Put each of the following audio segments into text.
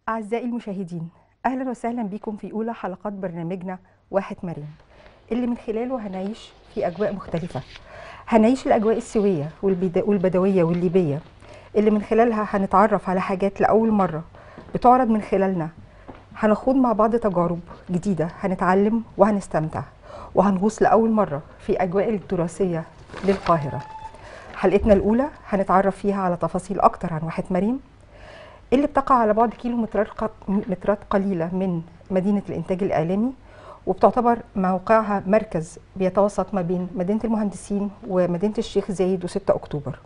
أعزائي المشاهدين أهلا وسهلا بكم في أولى حلقات برنامجنا واحد مريم اللي من خلاله هنعيش في أجواء مختلفة هنعيش الأجواء السوية والبدا- والبدوية والليبية اللي من خلالها هنتعرف على حاجات لأول مرة بتعرض من خلالنا هنخوض مع بعض تجارب جديدة هنتعلم وهنستمتع وهنغوص لأول مرة في أجواء التراثية للقاهرة حلقتنا الأولى هنتعرف فيها على تفاصيل أكتر عن واحد مريم اللي بتقع على بعد كيلو مترات ق- مترات قليلة من مدينة الإنتاج الإعلامي وبتعتبر موقعها مركز بيتوسط ما بين مدينة المهندسين ومدينة الشيخ زايد و6 أكتوبر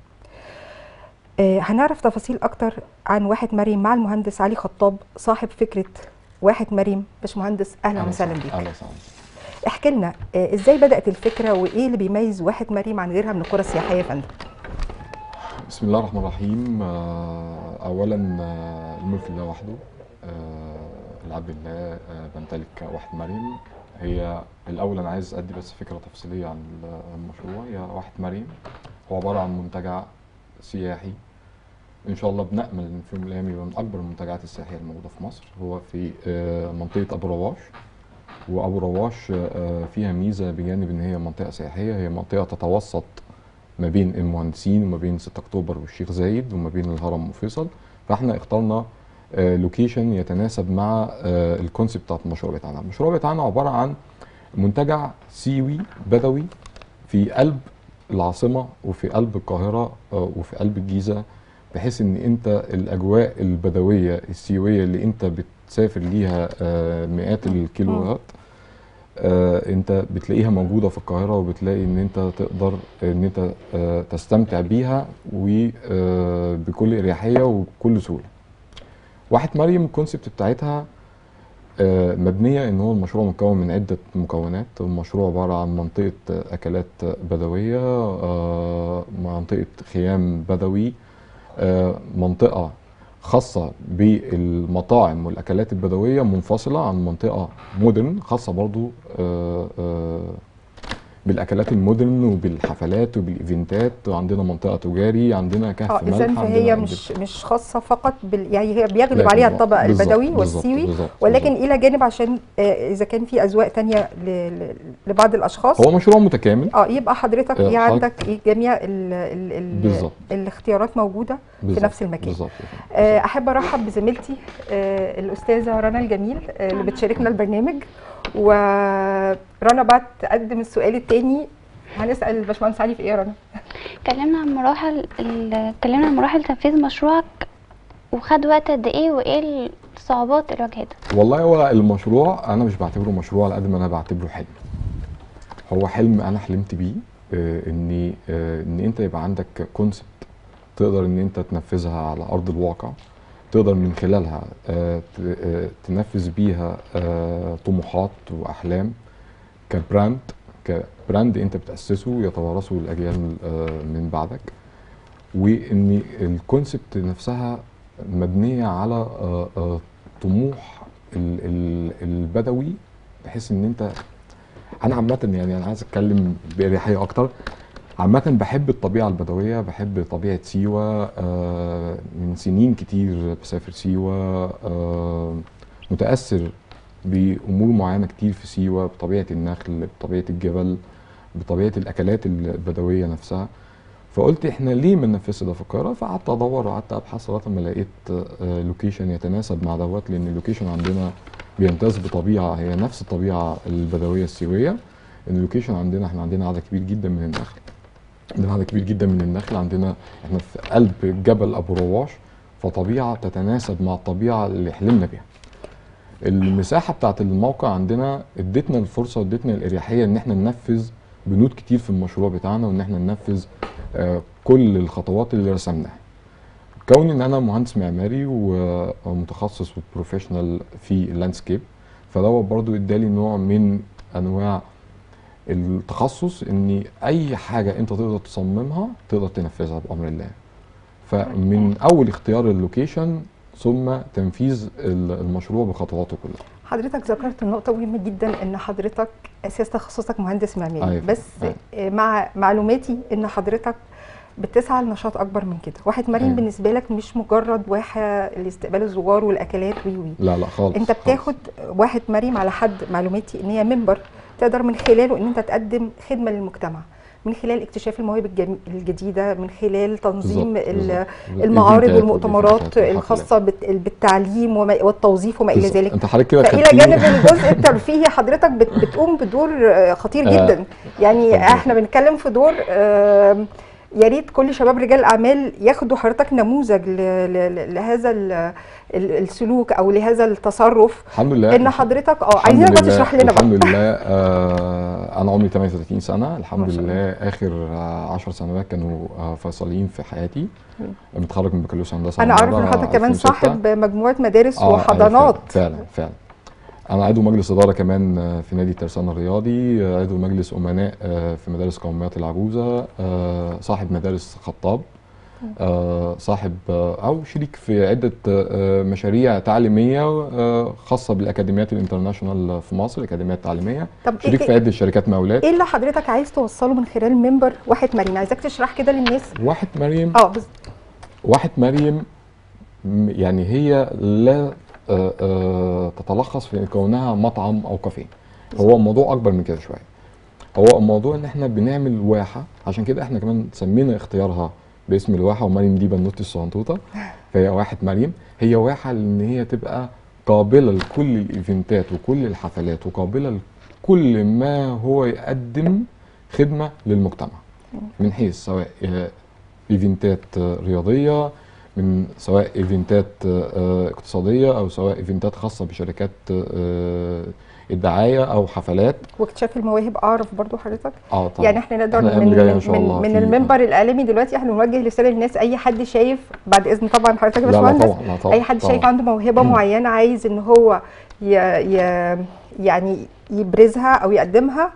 آه، هنعرف تفاصيل أكتر عن واحد مريم مع المهندس علي خطاب صاحب فكرة واحد مريم باشمهندس أهلا وسهلا بيك اهلا وسهلا احكي لنا آه، ازاي بدأت الفكرة وإيه اللي بيميز واحد مريم عن غيرها من القرى السياحية يا فندم بسم الله الرحمن الرحيم آه، اولا آه، الملك لله وحده آه، العبد لله آه، بمتلك واحد مريم هي الاول انا عايز ادي بس فكره تفصيليه عن المشروع هي واحد مريم هو عباره عن منتجع سياحي ان شاء الله بنامل ان في يوم من الايام يبقى من اكبر المنتجعات السياحيه الموجوده في مصر هو في آه، منطقه ابو رواش وابو رواش آه، فيها ميزه بجانب ان هي منطقه سياحيه هي منطقه تتوسط ما بين المهندسين وما بين 6 اكتوبر والشيخ زايد وما بين الهرم وفيصل فاحنا اخترنا آه، لوكيشن يتناسب مع آه، الكونسيبت بتاعت المشروع بتاعنا المشروع بتاعنا عباره عن منتجع سيوي بدوي في قلب العاصمه وفي قلب القاهره آه، وفي قلب الجيزه بحيث ان انت الاجواء البدويه السيويه اللي انت بتسافر ليها آه، مئات الكيلوات آه، انت بتلاقيها موجوده في القاهره وبتلاقي ان انت تقدر ان انت آه، تستمتع بيها وبكل اريحيه وبكل سهوله. واحد مريم الكونسيبت بتاعتها آه، مبنيه ان هو المشروع مكون من عده مكونات، المشروع عباره عن منطقه اكلات بدويه، آه، منطقه خيام بدوي، آه، منطقه خاصة بالمطاعم والأكلات البدوية منفصلة عن منطقة مودرن خاصة برضو آه، آه، بالأكلات المودرن وبالحفلات وبالإيفنتات وعندنا منطقة تجاري عندنا كهف اه ملح اذا عندنا فهي عندنا- مش مش خاصه فقط بال يعني هي بيغلب لكن عليها هو- الطبق بالظبط- البدوي بالظبط- والسيوي بالظبط- ولكن بالظبط. الى جانب عشان آه، اذا كان في اذواق تانية ل- ل- لبعض الاشخاص هو مشروع متكامل اه يبقى حضرتك آه، ايه حضرتك- عندك ايه جميع ال ال ال بالظبط. الاختيارات موجوده في بالظبط- نفس المكان بالظبط آه، احب ارحب بزميلتي آه، الاستاذه رنا الجميل آه، اللي بتشاركنا البرنامج ورنا بعد تقدم السؤال الثاني هنسال الباشمهندس علي في ايه يا رنا اتكلمنا عن مراحل ال- اتكلمنا عن مراحل تنفيذ مشروعك وخد وقت قد ايه وايه الصعوبات اللي واجهتك والله هو المشروع انا مش بعتبره مشروع على قد ما انا بعتبره حلم هو حلم انا حلمت بيه آه، ان آه، ان انت يبقى عندك كونسبت تقدر ان انت تنفذها على ارض الواقع تقدر من خلالها آه، ت- آه، تنفذ بيها آه، طموحات واحلام كبراند كبراند انت بتاسسه يتوارثه الاجيال آه، من بعدك وان الكونسبت نفسها مبنيه على آه، آه، طموح ال- ال- البدوي بحيث ان انت انا عامه يعني انا عايز اتكلم باريحيه اكتر عامة بحب الطبيعة البدوية بحب طبيعة سيوة آه، من سنين كتير بسافر سيوة آه، متأثر بأمور معينة كتير في سيوة بطبيعة النخل بطبيعة الجبل بطبيعة الأكلات البدوية نفسها فقلت احنا ليه ما ننفذش ده في القاهرة فقعدت أدور وقعدت أبحث لغاية ما لقيت آه، لوكيشن يتناسب مع دوت لأن اللوكيشن عندنا بيمتاز بطبيعة هي نفس الطبيعة البدوية السيوية اللوكيشن عندنا احنا عندنا عدد كبير جدا من النخل عندنا عدد كبير جدا من النخل عندنا احنا في قلب جبل ابو رواش فطبيعه تتناسب مع الطبيعه اللي حلمنا بيها المساحه بتاعت الموقع عندنا ادتنا الفرصه وادتنا الاريحيه ان احنا ننفذ بنود كتير في المشروع بتاعنا وان احنا ننفذ آه، كل الخطوات اللي رسمناها كون ان انا مهندس معماري و- ومتخصص وبروفيشنال في اللاندسكيب فدوت برضو ادالي نوع من انواع التخصص ان اي حاجه انت تقدر تصممها تقدر تنفذها بامر الله فمن اول اختيار اللوكيشن ثم تنفيذ ال- المشروع بخطواته كلها حضرتك ذكرت نقطة مهمة جدا ان حضرتك اساس تخصصك مهندس معماري أيوة، بس أيوة. آه، مع معلوماتي ان حضرتك بتسعى لنشاط اكبر من كده واحد مريم أيوة. بالنسبه لك مش مجرد واحه لاستقبال الزوار والاكلات وي وي لا لا خالص انت خالص. بتاخد واحد مريم على حد معلوماتي ان هي منبر تقدر من خلاله ان انت تقدم خدمه للمجتمع من خلال اكتشاف المواهب الجم- الجديده من خلال تنظيم بالظبط، ال- بالظبط. المعارض الإيفنتات والمؤتمرات والحفلات. الخاصه بالت- بالتعليم وما- والتوظيف وما الى بالظبط. ذلك انت حضرتك كده فالى خدتيني- جانب الجزء الترفيهي حضرتك بت- بتقوم بدور آه، خطير آه، جدا يعني ربنا احنا بنتكلم في دور آم، يا ريت كل شباب رجال الاعمال ياخدوا حضرتك نموذج ل- ل- ل- لهذا ال- ال- السلوك او لهذا التصرف الحمد لله ان حضرتك اه الحمد عايزينك بقى لله- تشرح لنا بقى الحمد لله آه انا عمري 38 سنه ما الحمد شاء لله اخر آه 10 سنوات كانوا آه فيصليين في حياتي مم. متخرج من بكالوريوس هندسه انا عارف ان عمارة حضرتك كمان 2006. صاحب مجموعه مدارس آه، أيوة وحضانات فعلا فعلا, فعلا. انا عضو مجلس اداره كمان آه، في نادي الترسانه الرياضي آه، عضو مجلس امناء آه، في مدارس قوميات العجوزه آه، صاحب مدارس خطاب آه، صاحب آه، او شريك في عده آه، مشاريع تعليميه آه، خاصه بالاكاديميات الانترناشونال في مصر الاكاديميات التعليميه طب شريك في ايه عده شركات مقاولات ايه اللي حضرتك عايز توصله من خلال منبر واحد مريم عايزاك تشرح كده للناس واحد مريم اه بس واحد مريم م- يعني هي لا آه، آه، تتلخص في كونها مطعم او كافيه هو الموضوع اكبر من كده شويه هو الموضوع ان احنا بنعمل واحه عشان كده احنا كمان سمينا اختيارها باسم الواحه ومريم دي بنوتي الصغنطوطه فهي واحه مريم هي واحه ان هي تبقى قابله لكل الايفنتات وكل الحفلات وقابله لكل ما هو يقدم خدمه للمجتمع من حيث سواء آه، ايفنتات آه، رياضيه من سواء ايفنتات آه، اقتصاديه او سواء ايفنتات خاصه بشركات آه، الدعايه او حفلات واكتشاف المواهب اعرف برضو حضرتك اه طبعا يعني احنا نقدر إحنا الأيام من اللي جاية من, إن شاء من, الله من في- المنبر الاعلامي دلوقتي احنا بنوجه رساله للناس اي حد شايف بعد اذن طبعا حضرتك يا لا لا باشمهندس طبعا لا طبعا اي حد شايف طبعاً. عنده موهبه معينه عايز ان هو ي ي يعني يبرزها او يقدمها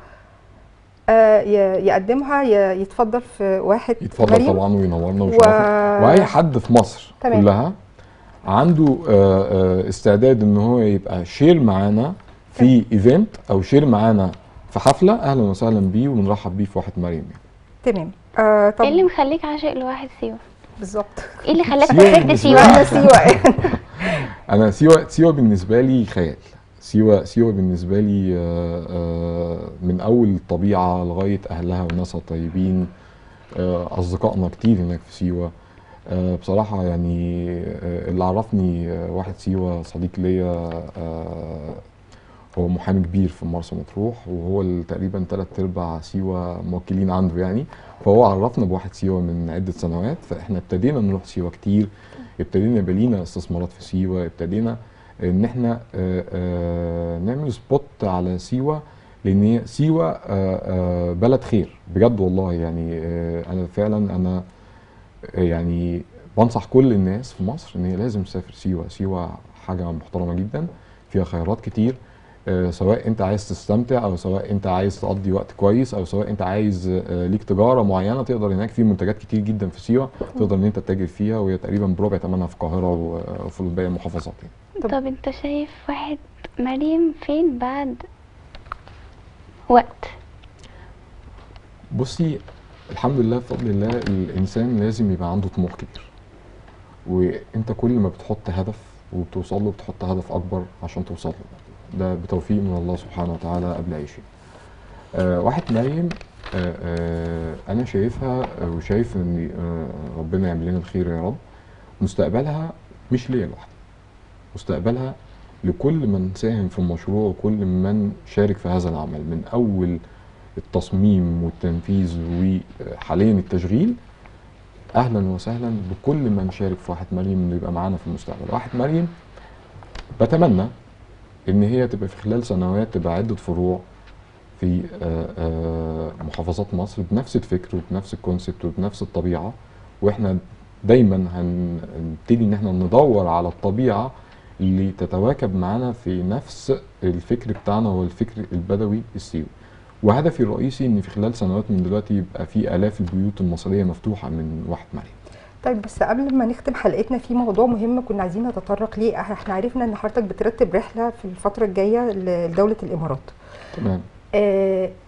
آه ي- يقدمها ي- يتفضل في واحد يتفضل مريم طبعا وينورنا و... ويشرفنا واي حد في مصر تمام. كلها عنده آه، آه، استعداد ان هو يبقى شير معانا في ايفنت او شير معانا في حفله اهلا وسهلا بيه وبنرحب بيه في واحد مريم يعني. تمام آه طب ايه اللي مخليك عاشق لواحد سيوه بالظبط ايه اللي خلاك سيوة تحب بالنسبة سيوه لي- انا سيوه انا سيوه سيوه بالنسبه لي خيال سيوه سيوه بالنسبه لي آه، آه، من اول الطبيعه لغايه اهلها وناسها الطيبين آه، اصدقائنا كتير هناك في سيوه آه، بصراحه يعني آه، اللي عرفني آه، واحد سيوه صديق ليا آه، هو محامي كبير في مرسى مطروح وهو اللي تقريبا تلات ارباع سيوه موكلين عنده يعني فهو عرفنا بواحد سيوه من عده سنوات فاحنا ابتدينا نروح سيوه كتير ابتدينا يبقى لينا استثمارات في سيوه ابتدينا ان احنا آه، آه، نعمل سبوت على سيوه لان هي سيوه آه، آه، بلد خير بجد والله يعني آه، انا فعلا انا آه، يعني بنصح كل الناس في مصر ان هي لازم تسافر سيوه سيوه حاجه محترمه جدا فيها خيارات كتير آه، سواء انت عايز تستمتع او سواء انت عايز تقضي وقت كويس او سواء انت عايز آه، ليك تجاره معينه تقدر هناك في منتجات كتير جدا في سيوه تقدر ان انت تتاجر فيها وهي تقريبا بربع ثمنها في القاهره و- وفي باقي المحافظات يعني. طب- طب انت شايف واحد مريم فين بعد وقت بصي الحمد لله بفضل الله الانسان لازم يبقى عنده طموح كبير وانت كل ما بتحط هدف وبتوصل له بتحط هدف اكبر عشان توصل له ده بتوفيق من الله سبحانه وتعالى قبل اي شيء آه واحد مريم آه آه انا شايفها آه، وشايف ان آه ربنا يعمل لنا الخير يا رب مستقبلها مش ليا لوحدي مستقبلها لكل من ساهم في المشروع وكل من شارك في هذا العمل من اول التصميم والتنفيذ وحاليا التشغيل اهلا وسهلا بكل من شارك في واحد مريم انه يبقى معانا في المستقبل واحد مريم بتمنى ان هي تبقى في خلال سنوات تبقى عده فروع في آه، آه، محافظات مصر بنفس الفكر وبنفس الكونسيبت وبنفس الطبيعه واحنا دايما هنبتدي ان احنا ندور على الطبيعه اللي تتواكب معانا في نفس الفكر بتاعنا هو الفكر البدوي السيوي وهدفي الرئيسي ان في خلال سنوات من دلوقتي يبقى في الاف البيوت المصريه مفتوحه من واحد مريم طيب بس قبل ما نختم حلقتنا في موضوع مهم كنا عايزين نتطرق ليه احنا عرفنا ان حضرتك بترتب رحله في الفتره الجايه لدوله الامارات تمام آه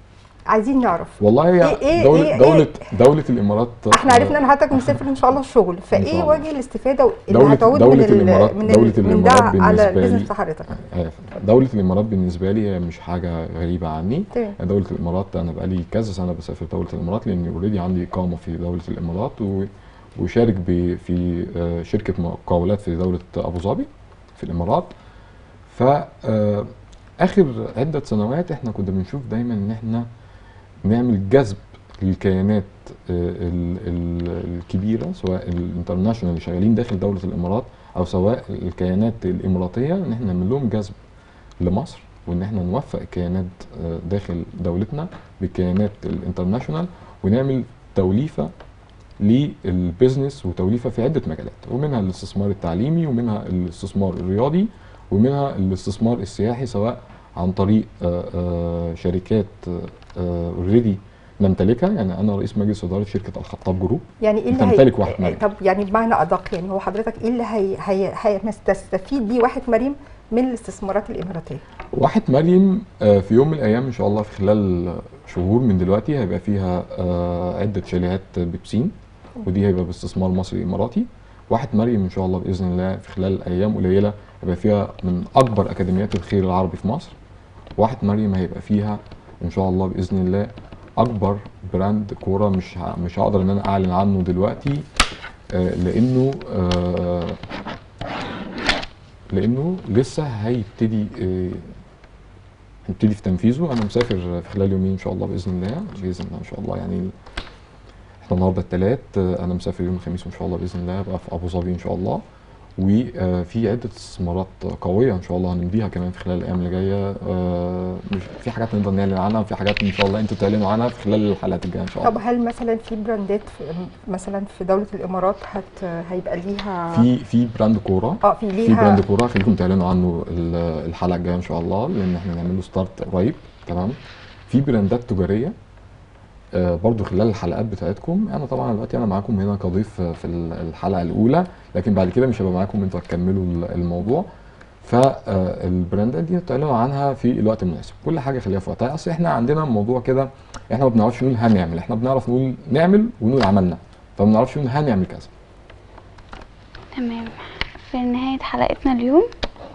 عايزين نعرف والله هي إيه- إيه- دولة إيه- دولة دولة الامارات احنا عرفنا ان حضرتك مسافر ان شاء الله الشغل شاء فايه الله. وجه الاستفاده اللي دولة- هتعود دولة من ال- الإمارات- من دولة ال- من ده الإمارات على بالنسبة البيزنس لي- بتاع حضرتك آه، دولة الامارات بالنسبة لي هي مش حاجة غريبة عني تمام دولة الامارات انا بقالي كذا سنة بسافر دولة الامارات لاني اوريدي عندي اقامة في دولة الامارات و وشارك ب- في آه، شركة مقاولات في دولة ابو ظبي في الامارات ف آه، اخر عدة سنوات احنا كنا بنشوف دايما ان احنا نعمل جذب للكيانات آه، ال- ال- الكبيرة سواء الانترناشونال اللي شغالين داخل دولة الامارات او سواء الكيانات الاماراتية ان احنا نعمل لهم جذب لمصر وان احنا نوفق الكيانات آه، داخل دولتنا بالكيانات الانترناشونال ونعمل توليفه للبيزنس وتوليفه في عده مجالات ومنها الاستثمار التعليمي ومنها الاستثمار الرياضي ومنها الاستثمار السياحي سواء عن طريق آه، آه، شركات اوريدي نمتلكها يعني انا رئيس مجلس اداره شركه الخطاب جروب يعني ايه اللي تمتلك واحد مريم. طب يعني بمعنى ادق يعني هو حضرتك ايه اللي هي هي هيستفيد بيه واحد مريم من الاستثمارات الاماراتيه واحد مريم آه، في يوم من الايام ان شاء الله في خلال شهور من دلوقتي هيبقى فيها آه، عده شاليهات ببسين ودي هيبقى باستثمار مصري اماراتي واحد مريم ان شاء الله باذن الله في خلال ايام قليله هيبقى فيها من اكبر اكاديميات الخير العربي في مصر واحد مريم هيبقى فيها ان شاء الله باذن الله اكبر براند كوره مش ه- مش هقدر ان انا اعلن عنه دلوقتي آه، لانه آه، لانه لسه هيبتدي آه، هنبتدي في تنفيذه انا مسافر في خلال يومين ان شاء الله باذن الله باذن الله ان شاء الله يعني احنا النهارده الثلاث انا مسافر يوم الخميس ان شاء الله باذن الله ابقى في ابو ظبي ان شاء الله وفي عده استثمارات قويه ان شاء الله هنمضيها كمان في خلال الايام اللي جايه آه، مش في حاجات نقدر نعلن عنها وفي حاجات ان شاء الله انتوا تعلنوا عنها في خلال الحلقات الجايه ان شاء طب الله هل مثلا في براندات في مثلا في دوله الامارات هت هيبقى ليها في في براند كوره اه في في ليها براند كوره خليكم تعلنوا عنه ال- الحلقه الجايه ان شاء الله لان احنا نعمل له ستارت قريب تمام في براندات تجاريه آه، برضو خلال الحلقات بتاعتكم انا طبعا دلوقتي انا معاكم هنا كضيف في ال- الحلقه الاولى لكن بعد كده مش هبقى معاكم انتوا هتكملوا ال- الموضوع فالبراندات دي تعلنوا عنها في الوقت المناسب كل حاجه خليها في وقتها اصل احنا عندنا موضوع كده احنا ما بنعرفش نقول هنعمل احنا بنعرف نقول نعمل ونقول عملنا فما بنعرفش نقول هنعمل كذا تمام في نهاية حلقتنا اليوم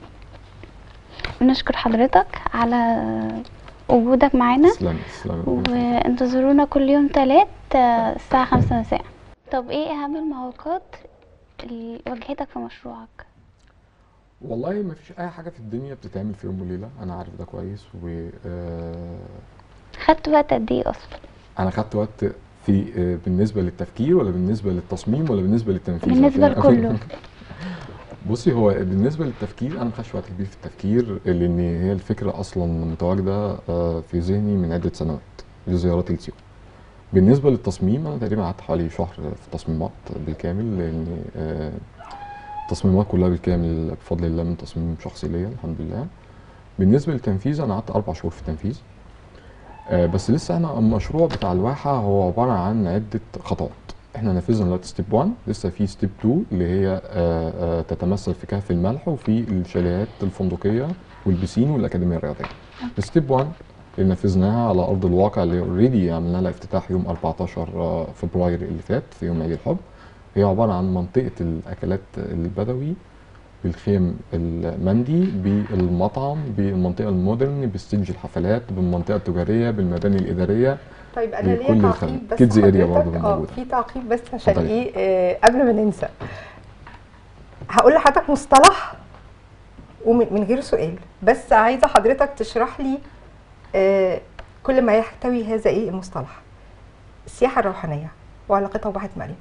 بنشكر حضرتك على وجودك معانا تسلمي تسلمي وانتظرونا كل يوم تلات آه، الساعة خمسة مساء طب ايه اهم المعوقات اللي واجهتك في مشروعك؟ والله ما فيش اي حاجه في الدنيا بتتعمل في يوم وليله انا عارف ده كويس و آه، خدت وقت قد ايه اصلا؟ انا خدت وقت في آه، بالنسبه للتفكير ولا بالنسبه للتصميم ولا بالنسبه للتنفيذ بالنسبة عشان- لكله. بصي هو بالنسبه للتفكير انا ما خدتش وقت كبير في التفكير لان هي الفكره اصلا متواجده آه، في ذهني من عده سنوات لزيارات السيوه بالنسبه للتصميم انا تقريبا قعدت حوالي شهر في التصميمات بالكامل لان آه، التصميمات كلها بالكامل بفضل الله من تصميم شخصي ليا الحمد لله بالنسبه للتنفيذ انا قعدت اربع شهور في التنفيذ آه، بس لسه احنا المشروع بتاع الواحه هو عباره عن عده خطوات احنا نفذنا دلوقتي ستيب 1 لسه في ستيب 2 اللي هي آه، آه، تتمثل في كهف الملح وفي الشاليهات الفندقيه والبسين والاكاديميه الرياضيه ستيب 1 اللي نفذناها على ارض الواقع اللي اوريدي عملنا لها افتتاح يوم 14 آه، فبراير اللي فات في يوم عيد الحب هي عباره عن منطقه الاكلات البدوي بالخيم المندي بالمطعم بالمنطقه المودرن بالستيج الحفلات بالمنطقه التجاريه بالمباني الاداريه طيب انا بكل ليا الخدمات. تعقيب بس Kids area حضرتك- برضه اه موجودة. في تعقيب بس عشان اتفضلي. ايه آه قبل ما ننسى هقول لحضرتك مصطلح ومن من غير سؤال بس عايزه حضرتك تشرح لي آه كل ما يحتوي هذا ايه المصطلح السياحه الروحانيه وعلاقتها بواحد مريم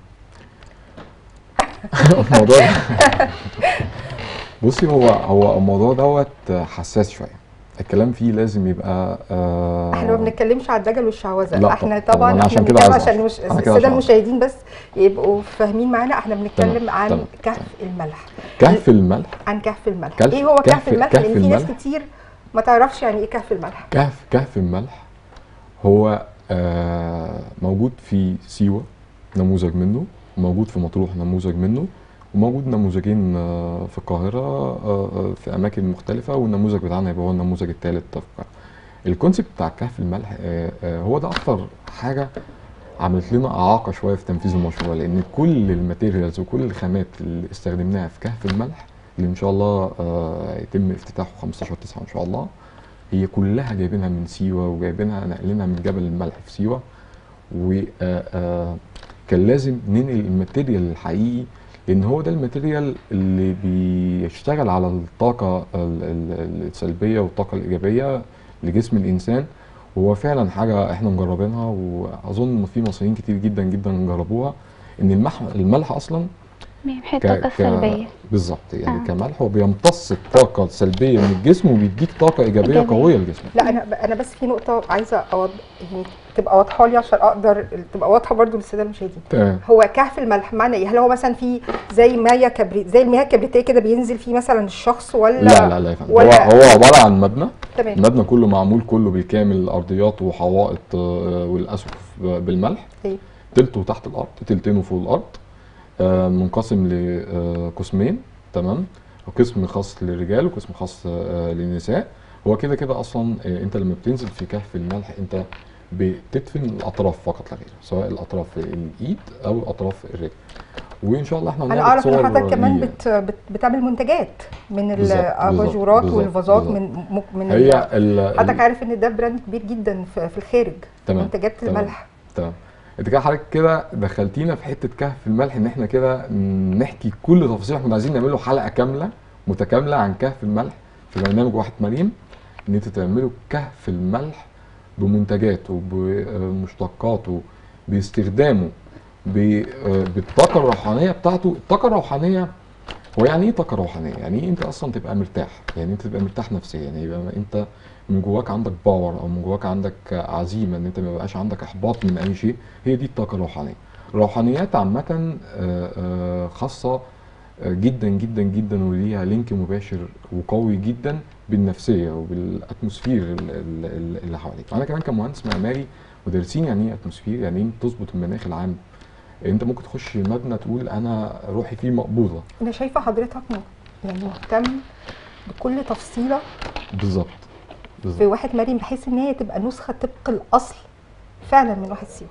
الموضوع ده- بصي هو هو الموضوع دوت حساس شويه الكلام فيه لازم يبقى آه احنا ما بنتكلمش على الدجل والشعوذه لا احنا طبعاً. طبعا أنا احنا عشان كده بنتكلم عايز عشان أعرف. المش... أنا كده الساده عشان أعرف. المشاهدين بس يبقوا فاهمين معانا احنا بنتكلم تمام، عن تمام، كهف تمام. الملح كهف الملح عن كهف الملح كهف- ايه هو كهف- كهف الملح كهف لان في ناس الملح. كتير ما تعرفش يعني ايه كهف الملح كهف كهف الملح هو آه موجود في سيوه نموذج منه وموجود في مطروح نموذج منه وموجود نموذجين آه، في القاهره آه، آه، في اماكن مختلفه والنموذج بتاعنا يبقى هو النموذج الثالث في القاهره الكونسيبت بتاع كهف الملح آه، آه، هو ده اكتر حاجه عملت لنا اعاقه شويه في تنفيذ المشروع لان كل الماتيريالز وكل الخامات اللي استخدمناها في كهف الملح اللي ان شاء الله آه، هيتم افتتاحه 15 9 ان شاء الله هي كلها جايبينها من سيوه وجايبينها ناقلينها من جبل الملح في سيوه وكان لازم ننقل الماتيريال الحقيقي لان هو ده الماتيريال اللي بيشتغل على الطاقه ال- ال- السلبيه والطاقه الايجابيه لجسم الانسان وهو فعلا حاجه احنا مجربينها واظن ان في مصريين كتير جدا جدا جربوها ان المح الملح اصلا بيمحي ك- الطاقة ك- السلبية بالظبط يعني آه. كملح هو بيمتص الطاقه السلبيه من الجسم وبيديك طاقه ايجابيه إيجابية. قويه لجسمك لا انا انا بس في نقطه عايزه أوض... يعني تبقى واضحه لي عشان اقدر تبقى واضحه برضو للساده المشاهدين تمام هو كهف الملح معنى ايه هل هو مثلا في زي ميه كبريت زي المياه الكبريتيه كده بينزل فيه مثلا الشخص ولا لا لا لا يا فندم هو ولا- هو عباره عن مبنى تمام المبنى كله معمول كله بالكامل ارضيات وحوائط آه، والاسقف بالملح إيه. تلته تحت الارض تلتينه فوق الارض آه، منقسم لقسمين تمام قسم خاص للرجال وقسم خاص آه، للنساء هو كده كده اصلا آه، انت لما بتنزل في كهف الملح انت بتدفن الاطراف فقط لا غير سواء الاطراف الايد او اطراف الرجل وان شاء الله احنا انا هنعرض اعرف ان صور حضرتك كمان ليه. بت... بت... بتعمل منتجات من بالظبط، الاباجورات بالظبط، والفازات بالظبط. من م- من هي ال- ال- حضرتك عارف ان ده براند كبير جدا في, في الخارج تمام، منتجات تمام. الملح تمام انت كده حضرتك كده دخلتينا في حته كهف الملح ان احنا كده نحكي كل تفاصيل احنا عايزين نعمله حلقه كامله متكامله عن كهف الملح في برنامج واحد مريم ان انتوا تعملوا كهف الملح بمنتجاته بمشتقاته باستخدامه ب- بالطاقه الروحانيه بتاعته الطاقه الروحانيه هو يعني ايه طاقه روحانيه يعني ايه انت اصلا تبقى مرتاح يعني انت تبقى مرتاح نفسيا يعني يبقى انت من جواك عندك باور او من جواك عندك عزيمه ان انت ما يبقاش عندك احباط من اي شيء هي دي الطاقه الروحانيه الروحانيات عامه آه، آه، خاصه آه، جدا جدا جدا وليها لينك مباشر وقوي جدا بالنفسيه وبالاتموسفير ال- ال- ال- اللي حواليك انا كمان كمهندس معماري ودارسين يعني ايه اتموسفير يعني ايه تظبط المناخ العام انت ممكن تخش مبنى تقول انا روحي فيه مقبوضه انا شايفه حضرتك م- يعني مهتم بكل تفصيله بالظبط في بالظبط واحد مريم بحيث ان هي تبقى نسخه طبق الاصل فعلا من واحد سيوه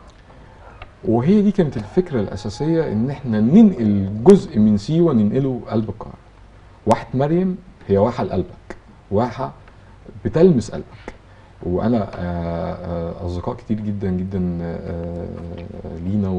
وهي دي كانت الفكره الاساسيه ان احنا ننقل جزء من سيوه ننقله قلب القاهره واحه مريم هي واحه لقلبك واحه بتلمس قلبك وانا آه، آه، اصدقاء كتير جدا جدا آه، لينا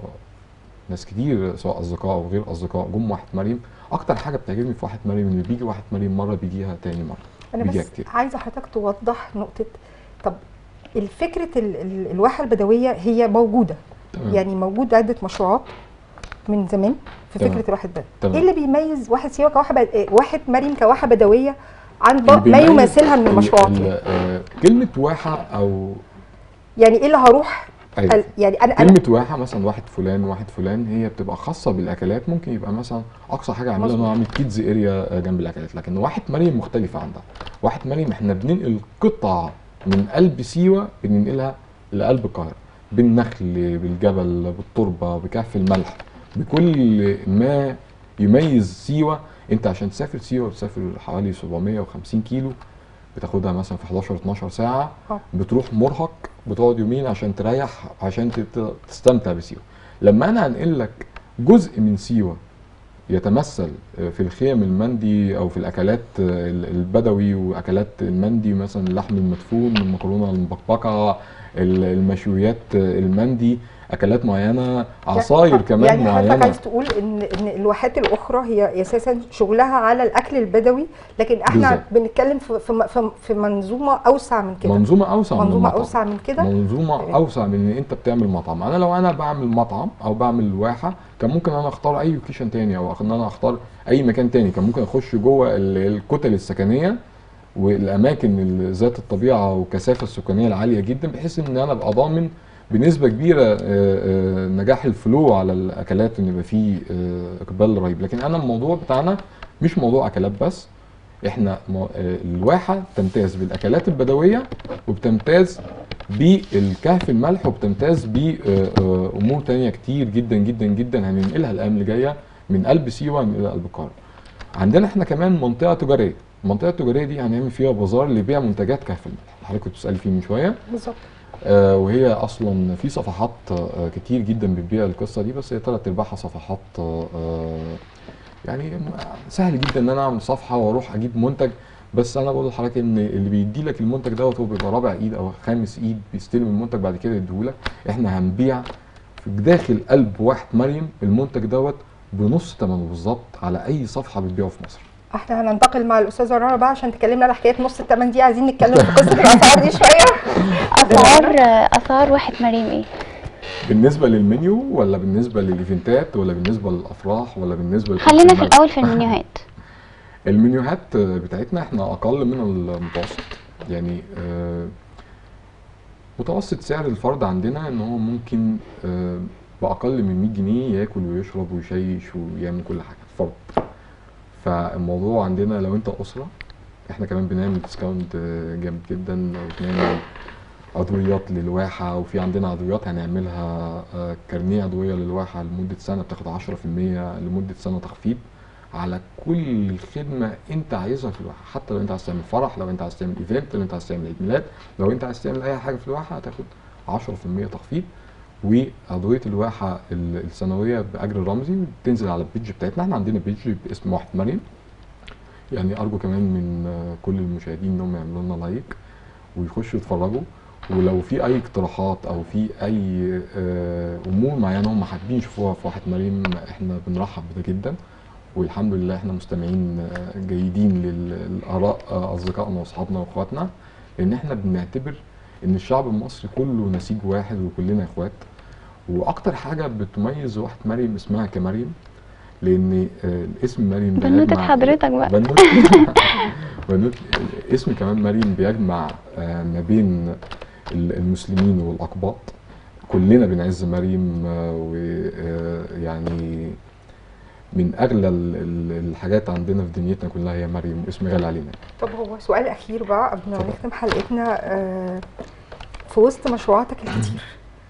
وناس كتير سواء اصدقاء او غير اصدقاء جم واحه مريم اكتر حاجه بتعجبني في واحه مريم ان بيجي واحه مريم مره بيجيها تاني مره انا بيجيها بس كتير عايزه حضرتك توضح نقطه طب الفكره ال- ال- الواحه البدويه هي موجوده تمام. يعني موجود عده مشروعات من زمان في تمام. فكره الواحد بدوي تمام. ايه اللي بيميز واحد سيوه كواحه بد... إيه، واحد مريم كواحه بدويه عن اللي ب... ما بيميز يماثلها من ال- المشروعات ال- يعني. آه، كلمه واحه او يعني ايه اللي هروح أيوة. ال- يعني انا انا كلمة واحة مثلا واحد فلان واحد فلان هي بتبقى خاصة بالأكلات ممكن يبقى مثلا أقصى حاجة أعملها إن مظبوط. أنا أعمل كيدز أريا جنب الأكلات لكن واحد مريم مختلفة عن ده واحد مريم إحنا بننقل قطع من قلب سيوة بننقلها لقلب القاهرة بالنخل بالجبل بالتربة بكهف الملح بكل ما يميز سيوة أنت عشان تسافر سيوة بتسافر حوالي 750 كيلو بتاخدها مثلا في 11 12 ساعة آه. بتروح مرهق بتقعد يومين عشان تريح عشان تت- تستمتع بسيوة لما انا انقل لك جزء من سيوة يتمثل في الخيم المندي او في الاكلات البدوي واكلات المندي مثلا اللحم المدفون المكرونه المبكبكه ال- المشويات المندي اكلات معينه عصاير كمان يعني حضرتك معينه عايز تقول ان ان الواحات الاخرى هي اساسا شغلها على الاكل البدوي لكن احنا بالظبط. بنتكلم في في في- في منظومه اوسع من كده منظومه اوسع من منظومه المطعم. اوسع من كده منظومه تمام. اوسع من ان انت بتعمل مطعم انا لو انا بعمل مطعم او بعمل واحه كان ممكن انا اختار اي لوكيشن تاني او ان انا اختار اي مكان تاني كان ممكن اخش جوه ال- الكتل السكنيه والاماكن ال- ذات الطبيعه والكثافه السكانيه العاليه جدا بحيث ان انا ابقى ضامن بنسبه كبيره آه، آه، نجاح الفلو على الاكلات ان يبقى فيه آه، اقبال رهيب لكن انا الموضوع بتاعنا مش موضوع اكلات بس احنا مو- آه، الواحه تمتاز بالاكلات البدويه وبتمتاز بالكهف الملح وبتمتاز بامور تانية كتير جدا جدا جدا هننقلها الايام اللي جايه من قلب سيوه ننقلها قلب القاهره عندنا احنا كمان منطقه تجاريه المنطقه التجاريه دي هنعمل فيها بازار لبيع منتجات كهف الملح اللي حضرتك كنت بتسالي فيه من شويه بالظبط آه، وهي اصلا في صفحات آه، كتير جدا بتبيع القصه دي بس هي ثلاث ارباعها صفحات آه، آه، يعني م- سهل جدا ان انا اعمل صفحه واروح اجيب منتج بس انا بقول لحضرتك ان اللي بيدي لك المنتج دوت هو بيبقى رابع ايد او خامس ايد بيستلم المنتج بعد كده يديهولك احنا هنبيع في داخل قلب واحد مريم المنتج دوت بنص ثمنه بالظبط على اي صفحه بتبيعه في مصر احنا هننتقل مع الاستاذه رنا بقى عشان تكلمنا على حكايه نص الثمن دي عايزين نتكلم في قصه الاسعار دي شويه اسعار اسعار واحد مريم ايه بالنسبه للمنيو ولا بالنسبه للايفنتات ولا بالنسبه للافراح ولا بالنسبه لكأس خلينا في الملك؟ الاول في المنيوهات المنيوهات بتاعتنا احنا اقل من المتوسط يعني آه، متوسط سعر الفرد عندنا ان هو ممكن آه، باقل من 100 جنيه ياكل ويشرب ويشيش ويعمل كل حاجه فرد فالموضوع عندنا لو انت اسره احنا كمان بنعمل ديسكاونت آه، جامد جدا وبنعمل عضويات للواحة وفي عندنا عضويات هنعملها آه، كارنيه عضوية للواحة لمدة سنة بتاخد 10% لمدة سنة تخفيض على كل خدمة انت عايزها في الواحة حتى لو انت عايز تعمل فرح لو انت عايز تعمل ايفنت لو انت عايز تعمل عيد ميلاد لو انت عايز تعمل اي حاجة في الواحة هتاخد 10% تخفيض وعضوية الواحة ال- السنوية بأجر رمزي بتنزل على البيج بتاعتنا احنا عندنا بيج باسم واحد مريم يعني ارجو كمان من آه، كل المشاهدين انهم يعملوا لنا لايك ويخشوا يتفرجوا ولو في اي اقتراحات او في اي آه، امور معينه هم حابين يشوفوها في واحد مريم احنا بنرحب بده جدا والحمد لله احنا مستمعين آه، جيدين لل- للاراء آه، اصدقائنا واصحابنا واخواتنا لان احنا بنعتبر ان الشعب المصري كله نسيج واحد وكلنا اخوات واكتر حاجه بتميز واحد مريم اسمها كمريم لان آه، الاسم مريم بنوتة بيجمع- حضرتك بقى. بنوتة بنوت اسم كمان مريم بيجمع آه، ما بين ال- المسلمين والاقباط كلنا بنعز مريم ويعني من اغلى ال- ال- الحاجات عندنا في دنيتنا كلها هي مريم اسم غالي علينا طب هو سؤال اخير بقى قبل ما نختم حلقتنا آه، في وسط مشروعاتك الكتير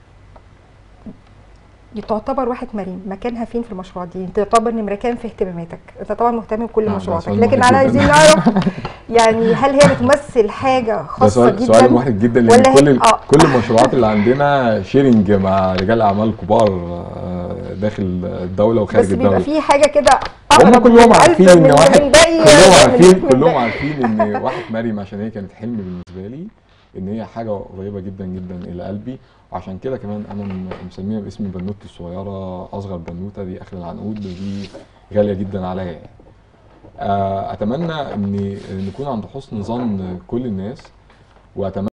تعتبر واحد مريم مكانها فين في المشروعات دي؟ انت تعتبر نمرة كام في اهتماماتك؟ انت طبعا مهتم بكل آه، ده مشروعاتك سؤال لكن محرج انا جداً. عايزين نعرف يعني هل هي بتمثل حاجة ده خاصة سؤال جدا؟ سؤال محرج جدا لان ولا هي- كل ال- آه. كل المشروعات اللي عندنا شيرنج مع رجال اعمال كبار آه، داخل الدوله وخارج بس بيبقى الدوله في حاجة كده هم أقرب كلهم من عارفين قلب ان من- واحد من باقي كلهم من عارفين الاسم كلهم الباقي. عارفين ان واحد مريم عشان هي كانت حلم بالنسبه لي ان هي حاجه قريبه جدا جدا الى قلبي وعشان كده كمان انا م- مسميها باسم بنوتي الصغيره اصغر بنوته دي اخر العنقود ودي غاليه جدا عليا يعني. آه، اتمنى ان نكون عند حسن ظن كل الناس واتمنى